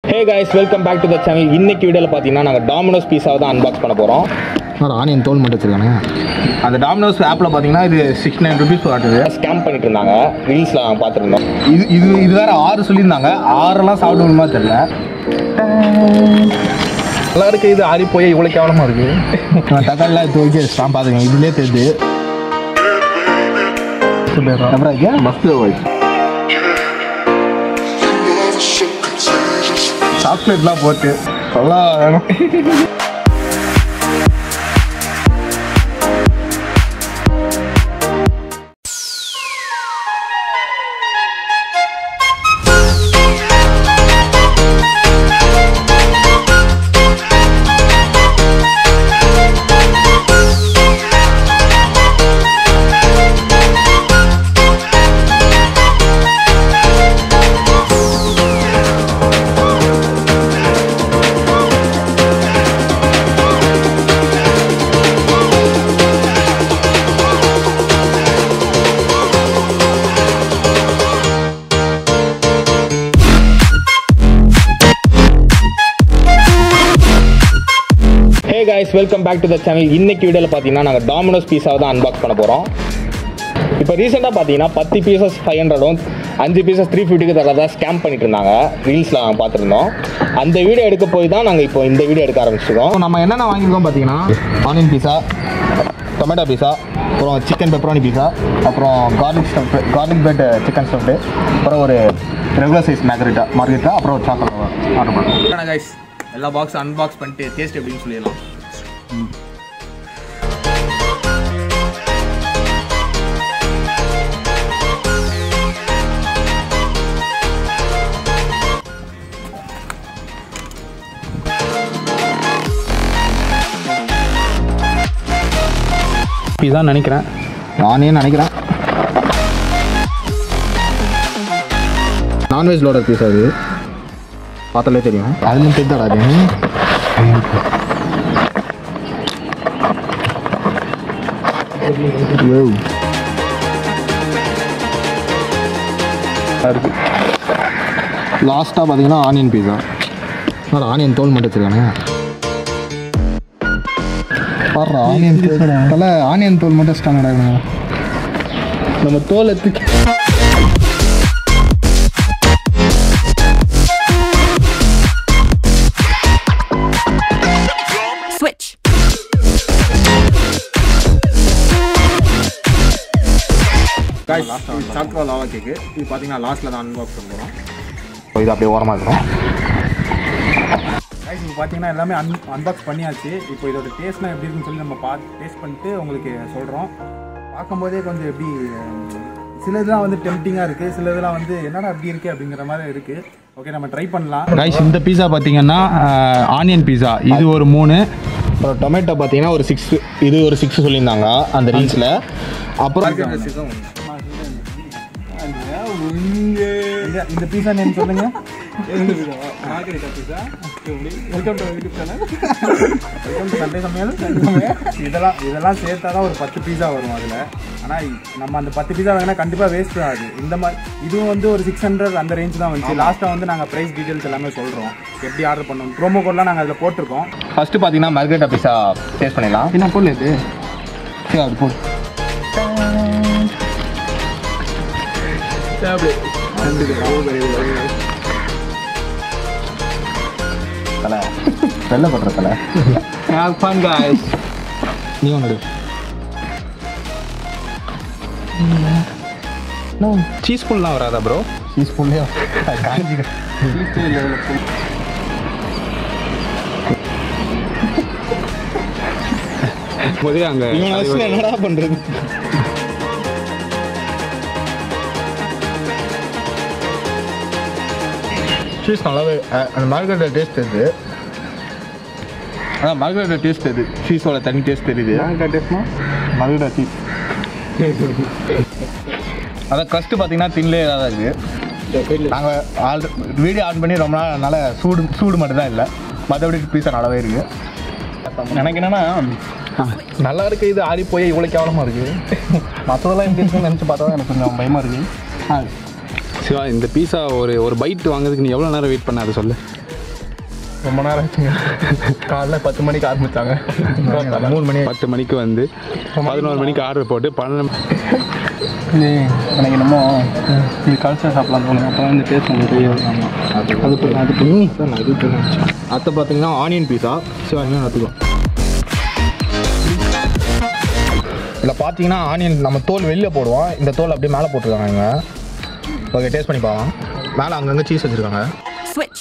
Hey guys welcome back to the channel இன்னைக்கு வீடியோவில் பார்த்தீங்கன்னா நாங்கள் டாமினோஸ் பீஸாவை தான் அன்பாக்ஸ் பண்ண போகிறோம் ஆனியன் தோல் மட்டும் வச்சிருக்கானே அந்த டாமினோஸ் ஆப்பில் பார்த்தீங்கன்னா இது சிக்ஸ் நைன் ருபீஸ் காட்டுது ஸ்கேம் பண்ணிட்டு இருந்தாங்க ரீல்ஸில் நாங்கள் பார்த்துருந்தோம் இது இது இது வேற ஆறு சொல்லியிருந்தாங்க ஆறெல்லாம் சாப்பிடணுமா தெரியல நல்லா இருக்கு இது ஆறி போய் இவ்வளோ கேவலமாக இருக்கு தக்காளிலாம் எடுத்து வைக்க ஸ்டாம்ப் பார்த்துங்க இதுலேயே தெரியுது அப்புறம் ஐயா மஸ்ட் வாய்ஸ் சாக்லேட்லாம் போட்டு நல்லா வேணும் hey guys welcome back to the channel இன்னைக்கு வீடியோவில் பார்த்தீங்கன்னா நாங்கள் டாமினோஸ் பீஸாவை தான் அன்பாக்ஸ் பண்ண போகிறோம் இப்போ ரீசெண்டாக பார்த்தீங்கன்னா பத்து பீசஸ் ஃபைவ் ஹண்ட்ரடும் அஞ்சு பீசஸ் த்ரீ ஃபிஃப்டிக்கு தரதா ஸ்கேம் பண்ணிட்டு இருந்தாங்க ரீல்ஸில் நாங்கள் பார்த்துருந்தோம் அந்த வீடியோ எடுக்க போய் தான் நாங்கள் இப்போ இந்த வீடியோ எடுக்க ஆரம்பிச்சிருக்கோம் நம்ம என்னென்ன வாங்கியிருக்கோம் பார்த்தீங்கன்னா ஆனியன் பீஸா டொமேட்டோ பீஸா அப்புறம் சிக்கன் பெப்பரோனி பீஸா அப்புறம் garlic stuff garlic bread chicken stuffed அப்புறம் ஒரு ரெகுலர் சைஸ் மேக்ரிட்டா மார்கெட்டா அப்புறம் ஒரு சாக்லேட் ஆர்டர் பண்ணுறோம் கைஸ் எல்லா பாக்ஸ் அன்பாக்ஸ் பண்ணிட்டு டேஸ்ட் எப்படின்னு சொல்லிடலாம் இதான் நினைக்கிறேன் நானே நினைக்கிறேன் நான்வெஜ் லோடர் பீஸ் அது பார்த்தாலே தெரியும் அதுலேயும் தெரிந்தாடா அது இருக்கு லாஸ்ட்டாக பார்த்தீங்கன்னா ஆனியன் பீஸா ஆனால் ஆனியன் தோல் மட்டும் வச்சிருக்கானே பாடுறா ஆனியன் தோல் தலை ஆனியன் தோல் மட்டும் ஸ்டாண்டர்ட் நம்ம தோலை தூக்கி Switch. Guys choco lava cake இது பார்த்தீங்கன்னா லாஸ்ட்டில் தான் அன்பாக்ஸ் பண்ண போகிறோம் இது அப்படியே ஓரமாக இருக்கும் ரைஸ் இப்போ பார்த்தீங்கன்னா எல்லாமே அன் அன்பாக்ஸ் பண்ணியாச்சு இப்போ இதோட டேஸ்ட்லாம் எப்படி இருக்குன்னு சொல்லி நம்ம பார்த்து டேஸ்ட் பண்ணிட்டு உங்களுக்கு சொல்கிறோம் பார்க்கும்போதே கொஞ்சம் எப்படி உம், சில இதெல்லாம் வந்து டெம்டிங்காக இருக்குது சில இதெல்லாம் வந்து என்னடா அப்படி இருக்குது அப்படிங்கிற மாதிரி இருக்குது ஓகே நம்ம ட்ரை பண்ணலாம் ரைஸ் இந்த பீஸா பார்த்தீங்கன்னா ஆனியன் பீஸா இது ஒரு மூணு அப்புறம் டொமேட்டோ பார்த்தீங்கன்னா ஒரு சிக்ஸ் இது ஒரு சிக்ஸ் சொல்லியிருந்தாங்க அந்த ரீல்ஸில் அப்புறம் இந்த- இந்த பீஸா நேம் சொல்லுங்க welcome to YouTube channel welcome to Sunday சமையல் இதெல்லாம் இதெல்லாம் சேர்த்தா தான் ஒரு பத்து பீஸா வரும் அதில் ஆனால் நம்ம அந்த பத்து பீஸா வாங்கினா கண்டிப்பாக வேஸ்ட் ஆகுது இந்த மாதிரி இதுவும் வந்து ஒரு சிக்ஸ் ஹண்ட்ரட் அந்த ரேஞ்ச் தான் வந்துச்சு லாஸ்ட்டாக வந்து நாங்கள் ப்ரைஸ் டீட்டெயில்ஸ் எல்லாமே சொல்கிறோம் எப்படி ஆர்டர் பண்ணணும் ப்ரோமோ கோட்லாம் நாங்கள் அதில் போட்டிருக்கோம் ஃபஸ்ட்டு பார்த்தீங்கன்னா மர்கரெட்டா பீஸா டேஸ்ட் பண்ணிடலாம் என்ன பொருள் இது சரி அது போல் தலை வெள்ளை பட்டுற தலை நீ ஒன்று சீஸ் ஃபுல்லாம் வராதா ப்ரோ சீஸ் பொருளையா காஞ்சி முதல்ல அங்கே இவன் வயசுல என்னடா பண்ணுறது சீஸ் நல்லாவே அஹ், அந்த மார்கரெட்டா டேஸ்ட் தெரியுது அதான் மார்கரெட்டா டேஸ்ட் தெரியுது சீஸோட தனி டேஸ்ட் தெரியுது மார்கரெட்டா சீஸ் அதான் கஸ்ட்டு பார்த்தீங்கன்னா தின்லே தான் இருக்குது நாங்கள் ஆல் வீடியோ ஆன் பண்ணி ரொம்ப நாள் அதனால் சூடு சூடு மட்டும் தான் இல்லை மற்றபடி பீஸா நல்லாவே இருக்குது எனக்கு என்னன்னா நல்லா இருக்கு இது ஆறி போய் இவ்வளோ கேவலமாக இருக்குது மற்றதெல்லாம் எப்படி இருக்குன்னு நினச்சி பார்த்தா தான் எனக்கு கொஞ்சம் பயமாக இருக்குது சிவா இந்த பீஸா ஒரு ஒரு பைட் வாங்குறதுக்கு நீ எவ்வளோ நேரம் வெயிட் பண்ண அதை சொல்லு ரொம்ப நேரம் ஆச்சுங்க காலைல பத்து மணிக்கு ஆரம்பிச்சாங்க மூணு மணி பத்து மணிக்கு வந்து பதினோரு மணிக்கு ஆர்டர் போட்டு பன்னெண்டு இது எனக்கு என்னமோ இது கல்ச்சர் சாப்பிடலாம் தோணும் அப்போ வந்து டேஸ்ட் உங்களுக்கு தெரிய வரும் அது அது அது அடுத்து பார்த்தீங்கன்னா ஆனியன் பீஸா சரி வாங்க எடுத்துக்கோ இதில் பார்த்தீங்கன்னா ஆனியன் நம்ம தோல் வெளில போடுவோம் இந்த தோல் அப்படியே மேலே போட்டிருக்காங்க இவங்க ஓகே டேஸ்ட் பண்ணி பார்க்கலாம் மேலே அங்கங்கே சீஸ் வச்சுருக்காங்க Switch.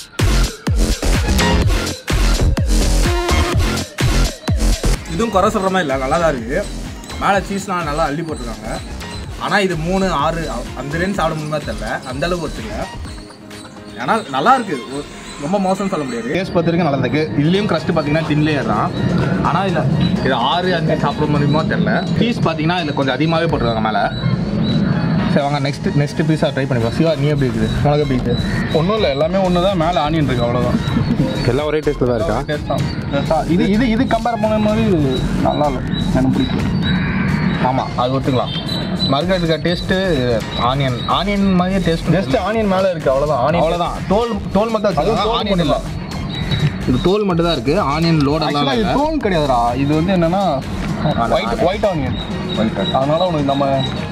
இதுவும் குறை சொல்கிற மாதிரி இல்லை நல்லா தான் இருக்குது மேலே சீஸ்லாம் நல்லா அள்ளி போட்டிருக்காங்க ஆனால் இது மூணு ஆறு அ- அந்த ரேஞ்ச் சாப்பிட முடியுமா தெரில அந்த அளவுக்கு ஒத்துக்கல ஏன்னா நல்லா இருக்கு ஒரு- ரொம்ப மோசம்னு சொல்ல முடியாது டேஸ்ட் பார்த்து வரைக்கும் நல்லா இருக்கு இதுலேயும் க்ரஸ்ட் பார்த்தீங்கன்னா தின் லேயர் தான் ஆனால் இல்லை இது ஆறு அஞ்சு சாப்பிட முடியுமோ தெரில பீஸ் பார்த்தீங்கன்னா இதில் கொஞ்சம் அதிகமாகவே போட்டிருக்காங்க மேலே சரி வாங்க நெக்ஸ்ட் நெக்ஸ்ட் பீஸாக ட்ரை பண்ணி சிவா நீ எப்படி இருக்குது உனக்கு எப்படி இருக்குது ஒன்றும் இல்லை எல்லாமே ஒன்று தான் மேலே ஆனியன் இருக்குது அவ்வளோதான் எல்லாம் ஒரே டேஸ்ட்டில் தான் இருக்கா டேஸ்ட் தான் டேஸ்ட்டாக இது இது இது கம்பேர் பண்ண மாதிரி நல்லா இல்லை எனக்கு பிடிக்கல ஆமாம் அது ஒத்துக்கலாம் மறுக்கிறதுக்கு டேஸ்ட்டு ஆனியன் ஆனியன் மாதிரியே டேஸ்ட் ஜஸ்ட் ஆனியன் மேலே இருக்குது அவ்வளோதான் ஆனியன் அவ்வளோதான் தோல் தோல் மட்டும் வச்சிருக்காங்க, ஆனியன் இல்லை இது தோல் மட்டும் தான் இருக்குது ஆனியன் லோடெல்லாம் ஆக்சுவலாக இது இல்லை தோல் கிடையாதுடா இது வந்து என்னன்னா ஒயிட் ஒயிட் ஆனியன் அதனால உனக்கு நம்ம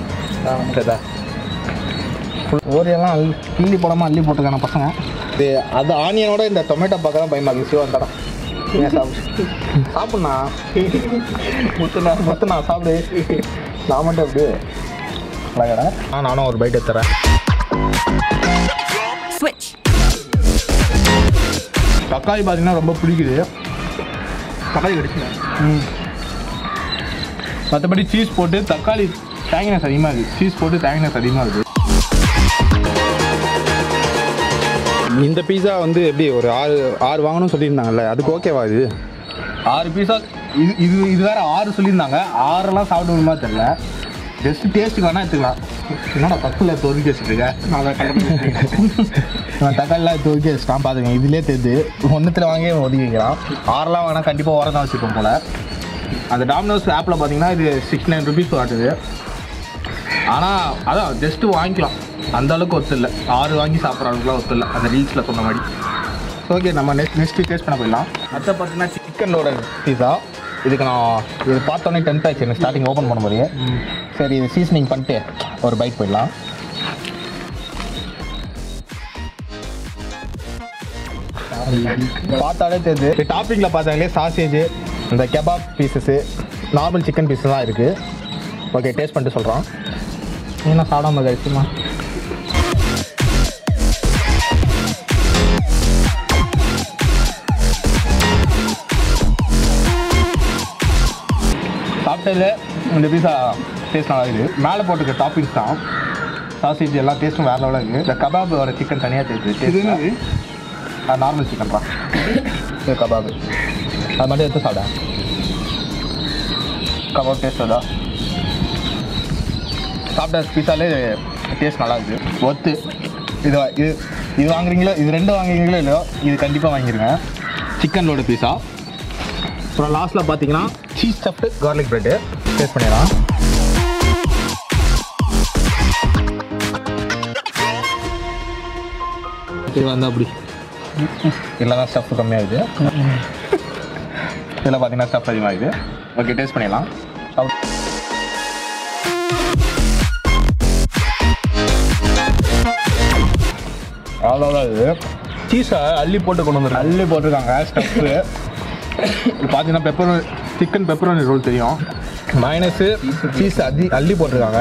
ஓரியெல்லாம் அள்ளி கிள்ளி போடாமல் அள்ளி போட்டுருக்கான பசங்க இது அது ஆனியனோட இந்த டொமேட்டோ பார்க்க தான் பயமா இருக்கு சிவன் தடம் ஏன் சாப்பிடு சாப்பிட்ண்ணா முத்துண்ணா முத்துண்ணா சாப்பிடு நான் மட்டும் எப்படி அழகடா ஆ நானும் ஒரு பைட் எடுத்துறேன் Switch. தக்காளி பார்த்தீங்கன்னா ரொம்ப பிடிக்குது தக்காளி கடிச்சுல மற்றபடி சீஸ் போட்டு தக்காளி தேங்கினஸ் அதிகமாக இருக்குது சீஸ் போட்டு தேங்கினஸ் அதிகமாக இருக்குது இந்த பீஸா வந்து எப்படி ஒரு ஆறு ஆறு வாங்கணும்னு சொல்லியிருந்தாங்கல்ல அதுக்கு ஓகேவா இது ஆறு பீஸா இது இது இது வேற ஆறு சொல்லியிருந்தாங்க ஆறெல்லாம் சாப்பிட முடியுமா தெரியல ஜஸ்ட் டேஸ்ட்டுக்கு வேணா எடுத்துக்கலாம் என்னடா தப்பில் தொதுக்கி வச்சுருக்க நான் தக்காளிலாம் தொதுக்கி வச்சுட்டான் பார்த்துக்கங்க இதுலேயே தெரியுது ஒன்றுத்தில் வாங்கி ஒதுக்கி வைக்கலாம் ஆறெல்லாம் வேணா கண்டிப்பாக ஓரம் தான் வச்சுருப்போம் போல் அந்த டாமினோஸ் ஆப்பில் பார்த்தீங்கன்னா இது சிக்ஸ் நைன் ருபீஸ் காட்டுது ஆனால் அதான் ஜஸ்ட்டு வாங்கிக்கலாம் அந்த அளவுக்கு ஒத்து இல்லை ஆறு வாங்கி சாப்பிட்ற அளவுக்குலாம் ஒத்து இல்லை அந்த ரீல்ஸில் சொன்ன மாதிரி ஓகே நம்ம நெக்ஸ்ட் நெக்ஸ்ட் டேஸ்ட் பண்ண போயிடலாம் அடுத்த பார்த்தீங்கன்னா சிக்கனோட பீஸா இதுக்கு நான் இது பார்த்தோன்னே டென்த் ஆச்சு எனக்கு ஸ்டார்டிங் ஓப்பன் பண்ண போது சரி இது சீசனிங் பண்ணிட்டு ஒரு பைட் போயிடலாம் பார்த்தாலே தெரியுது டாப்பிங்கில் பார்த்தாங்களே சாசேஜ் இந்த kebab pieces normal chicken piece தான் இருக்குது ஓகே டேஸ்ட் பண்ணிட்டு சொல்கிறோம் என்ன சாப்பிடாம கழிச்சுமா சாப்பிட்டதில் இந்த பீஸா டேஸ்ட் நல்லா இருக்குது மேலே போட்டுக்க டாப்பிங்ஸ் தான் சாசேஜ் எல்லா டேஸ்ட்டும் வேறு லெவலில் இருக்குது இந்த கபாபோட சிக்கன் தனியாக டேஸ்ட் டேஸ்ட் நார்மல் சிக்கன் தான் இது கபாபு அது மட்டும் எடுத்து சாப்பிட கபாப் டேஸ்ட் அதா சாப்பிட்ட பீஸாலே டேஸ்ட் நல்லா இருக்குது ஒத்து இது இது இது வாங்குறீங்களோ இது ரெண்டு வாங்குறீங்களோ இல்லையோ இது கண்டிப்பாக வாங்கிருங்க சிக்கனோட பீஸா அப்புறம் லாஸ்ட்டில் பார்த்தீங்கன்னா cheese stuffed garlic bread taste பண்ணிடலாம் இது வந்து அப்படி இதில் தான் ஸ்டஃப் கம்மியாகுது இதில் பார்த்தீங்கன்னா ஸ்டஃப் அதிகமாகுது ஓகே டேஸ்ட் பண்ணிடலாம் சாப்பிட்டு அவ்வளோதான் இது சீஸை அள்ளி போட்டு கொண்டு வந்துருக்காங்க அள்ளி போட்டிருக்காங்க ஸ்டஃப்பு இது பார்த்தீங்கன்னா பெப்பர் சிக்கன் பெப்பரோனி ரோல் தெரியும் மைனஸு சீஸ் அதி அள்ளி போட்டிருக்காங்க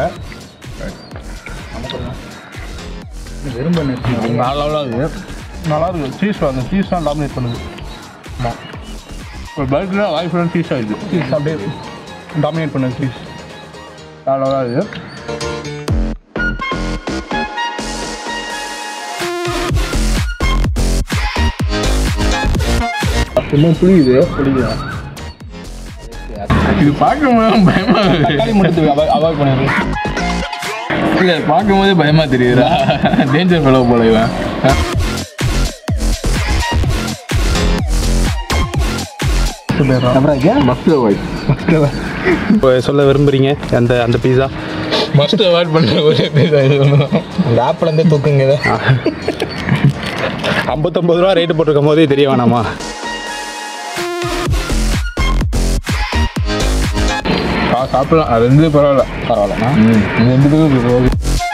நல்லா இது நல்லா இருக்கு சீஸ் அந்த சீஸ் தான் டாமினேட் பண்ணுது ஆமாம் ஒரு பர்கரில் வாய் ஃபுல்லாக சீஸ் ஆகிடுது சீஸ் அப்படியே டாமினேட் பண்ணுது சீஸ் நல்லா இது இன்னும் புளியுது புளியுது இது பார்க்கும்போது பயமா தக்காளி மட்டும் அவாய்ட் பண்ணிடுது இல்லை பார்க்கும்போதே பயமா தெரியுதுடா டேஞ்சர் ஃபெலோ போல இவன் மஸ்ட் அவாய்ட் சொல்ல விரும்புறீங்க அந்த அந்த பீஸா மஸ்ட் அவாய்ட் பண்ணுற ஒரே பேர் இது ஒன்று இந்த ஆப்பிலேருந்தே தூக்குங்க இதை ஐம்பத்தொம்பது ரூபா ரேட்டு போட்டிருக்கும் போதே தெரிய வேணாமா சாப்பிடலாம் அது ரெண்டு பரவாயில்ல பரவாயில்ல இது ரெண்டுத்துக்கும்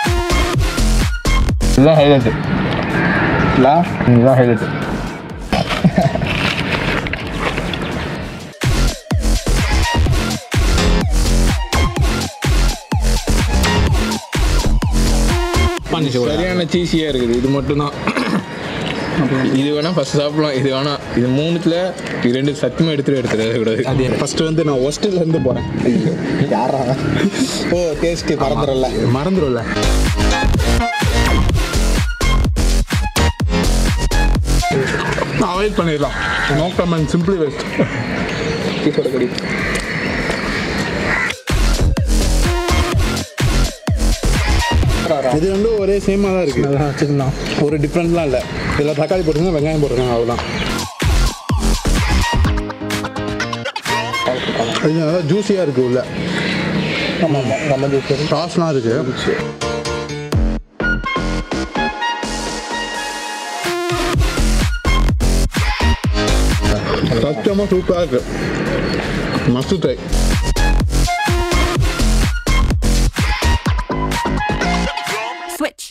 இதுதான் ஹைலைட்டு இல்லை இதுதான் ஹைலைட்டு சரியான சீஸியாக இருக்குது இது மட்டும்தான் இது வேணா ஃபர்ஸ்ட் சாப்பிடலாம் இது வேணா இது மூணுத்துல இது ரெண்டு சத்தியமா எடுத்துட்டு எடுத்துட கூடாது அது ஃபர்ஸ்ட் வந்து நான் ஒஸ்ட்டில் இருந்து போகிறேன் யாரா ஓ டேஸ்ட் மறந்துடல மறந்துடும்ல அவாய்ட் பண்ணிடலாம் நோ கமெண்ட் சிம்பிளி வேஸ்ட் இது வந்து ஒரே சேமாக தான் இருக்குது அதெல்லாம் வச்சுக்கலாம் ஒரு டிஃப்ரெண்ட்லாம் இல்லை இதில் தக்காளி போட்டுருங்க வெங்காயம் போட்டுருங்க அவ்வளோதான் இது நல்லா ஜூஸியாக இருக்குது உள்ள ஆமாம் ஆமாம் நம்ம ஜூஸ் சாஸ்லாம் இருக்குது சத்தியமாக சூப்பராக இருக்குது must try Switch.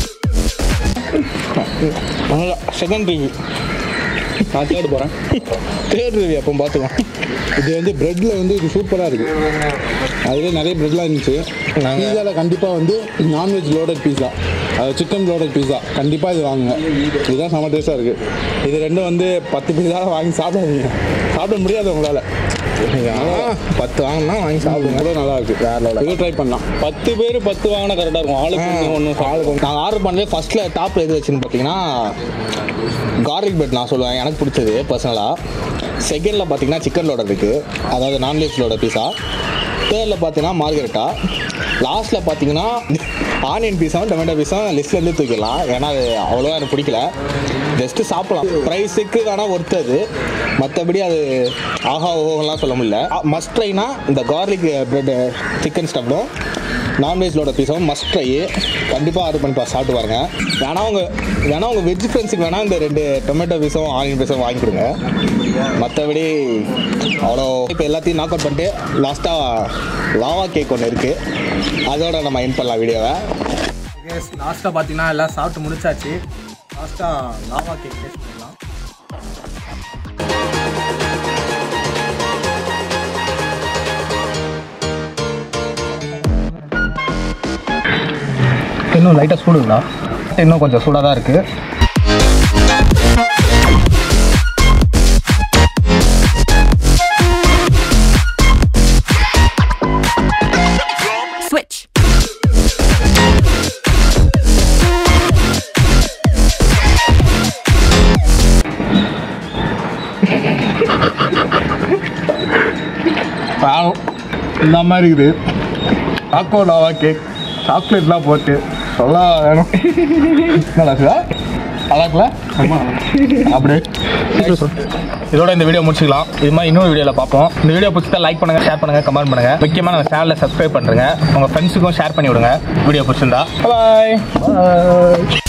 Second review நான் தேர்டு போகிறேன் தேர்ட் ரிவ்யூ அப்போ பார்த்துக்கலாம் இது வந்து பிரெட்டில் வந்து இது சூப்பராக இருக்குது அதுவே நிறைய பிரெட்லாம் இருந்துச்சு பீஸாவில் கண்டிப்பாக வந்து நான்வெஜ் லோடட் பீஸா அது சிக்கன் லோடட் பீஸா கண்டிப்பாக இது வாங்குங்க இதுதான் செம்ம டேஸ்ட்டாக இருக்குது இது ரெண்டும் வந்து பத்து பீஸா வாங்கி சாப்பிடாதீங்க சாப்பிட முடியாது உங்களால் பத்து வாங்கினா வாங்கி சாப்பிடுங்க கூட நல்லா இருக்கு வேற லெவலில் இது ட்ரை பண்ணலாம் பத்து பேர் பத்து வாங்கினா கரெக்டாக இருக்கும் ஆளுக்கு ஒன்று ஒன்று ஆளுக்கு நாங்கள் ஆர்டர் பண்ணவே ஃபர்ஸ்ட்டில் டாப்பில் எது வச்சுன்னு பார்த்தீங்கன்னா கார்லிக் பிரெட் நான் சொல்லுவேன் எனக்கு பிடிச்சது பர்சனலாக செகண்டில் பார்த்தீங்கன்னா சிக்கன் லோடர் இருக்குது அதாவது நான்வெஜ் லோடர் பீஸா தேர்டில் பார்த்தீங்கன்னா மார்கரெட்டா லாஸ்ட்டில் பார்த்தீங்கன்னா ஆனியன் பீஸாவும் டொமேட்டோ பீஸாவும் லிஸ்ட்லேருந்து தூக்கிடலாம் ஏன்னா அது அவ்வளோவா எனக்கு பிடிக்கல ஜஸ்ட்டு சாப்பிடலாம் ப்ரைஸுக்கு வேணால் ஒருத்தது மற்றபடி அது ஆஹா ஓஹோலாம் சொல்ல முடியல மஸ்ட் ட்ரைனா இந்த கார்லிக் பிரெட் சிக்கன் ஸ்டஃப்டும் நான்வெஜ்லோட பீஸும் மஸ்ட் ட்ரை கண்டிப்பாக ஆர்டர் பண்ணி பா சாப்பிட்டு பாருங்க வேணா உங்க வேணா உங்கள் வெஜ் ஃப்ரெண்ட்ஸுக்கு வேணா இந்த ரெண்டு டொமேட்டோ பீஸும் ஆனியன் பீஸும் வாங்கி கொடுங்க மற்றபடி அவ்வளோ இப்போ எல்லாத்தையும் நாக் அவுட் பண்ணிட்டு லாஸ்ட்டாக லாவா கேக் ஒன்று இருக்குது அதோட நம்ம என் பண்ணலாம் வீடியோவை கேஸ் லாஸ்ட்டாக பார்த்தீங்கன்னா எல்லாம் சாப்பிட்டு முடிச்சாச்சு லாஸ்ட்டாக லாவா கேக் டேஸ்ட் பண்ணலாம் இன்னும் லைட்டாக சூடுங்களா இன்னும் கொஞ்சம் சூடாக தான் இருக்குது Switch. இந்த மாதிரி இருக்குது சாக்கோ லாவா கேக் சாக்லேட்லாம் போட்டு சொல்ல வேணும் நல்லா இருக்குதா நல்லா இருக்குல்ல அப்படியே இதோட இந்த வீடியோ முடிச்சுக்கலாம் இது மாதிரி இன்னொரு வீடியோவில் பார்ப்போம் இந்த வீடியோ பிடிச்சா லைக் பண்ணுங்க ஷேர் பண்ணுங்க கமெண்ட் பண்ணுங்க முக்கியமாக நம்ம சேனலை சப்ஸ்கிரைப் பண்ணுங்க உங்க ஃப்ரெண்ட்ஸுக்கும் ஷேர் பண்ணி விடுங்க வீடியோ பிடிச்சிருந்தா பாய்